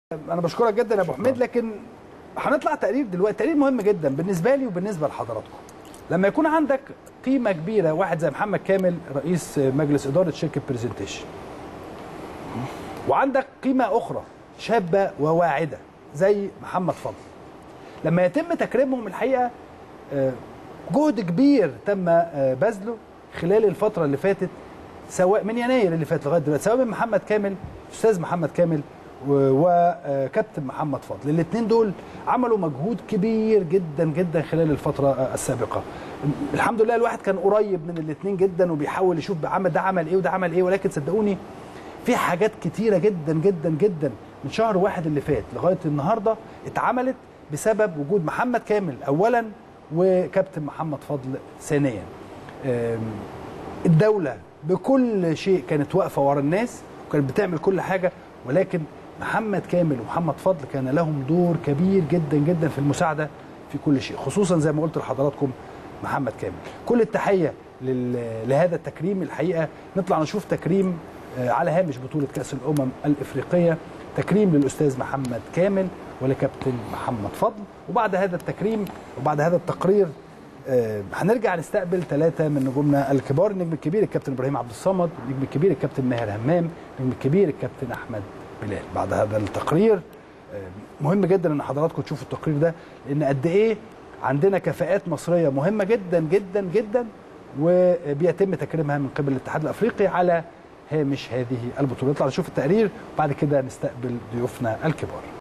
انا بشكرك جدا يا ابو حميد لكن هنطلع تقرير دلوقتي تقرير مهم جدا بالنسبه لي وبالنسبه لحضراتكم لما يكون عندك قيمه كبيره واحد زي محمد كامل رئيس مجلس اداره شركه برزنتيشن وعندك قيمه اخرى شابه وواعده زي محمد فضل لما يتم تكريمهم الحقيقه آه، جهد كبير تم آه، بذله خلال الفتره اللي فاتت سواء من يناير اللي فات لغايه دلوقتي سواء من محمد كامل استاذ محمد كامل وكابتن محمد فضل الاثنين دول عملوا مجهود كبير جدا جدا خلال الفتره آه، السابقه الحمد لله الواحد كان قريب من الاثنين جدا وبيحاول يشوف عمل ده عمل ايه وده عمل ايه ولكن صدقوني في حاجات كتيره جدا جدا جدا من شهر واحد اللي فات لغايه النهارده اتعملت بسبب وجود محمد كامل اولا وكابتن محمد فضل ثانيا أم، الدوله بكل شيء كانت واقفه ورا الناس وكانت بتعمل كل حاجه ولكن محمد كامل ومحمد فضل كان لهم دور كبير جدا جدا في المساعده في كل شيء خصوصا زي ما قلت لحضراتكم محمد كامل كل التحيه لل- لهذا التكريم الحقيقه نطلع نشوف تكريم آه، على هامش بطوله كاس الامم الافريقيه تكريم للاستاذ محمد كامل ولكابتن محمد فضل وبعد هذا التكريم وبعد هذا التقرير آه، هنرجع نستقبل ثلاثة من نجومنا الكبار النجم الكبير الكابتن إبراهيم عبد الصمد النجم الكبير الكابتن ماهر همام النجم الكبير الكابتن أحمد بلال بعد هذا التقرير آه، مهم جدا ان حضراتكم تشوفوا التقرير ده لان قد ايه عندنا كفاءات مصريه مهمه جدا جدا جدا وبيتم تكريمها من قبل الاتحاد الافريقي على هامش هذه البطوله نطلع نشوف التقرير وبعد كده نستقبل ضيوفنا الكبار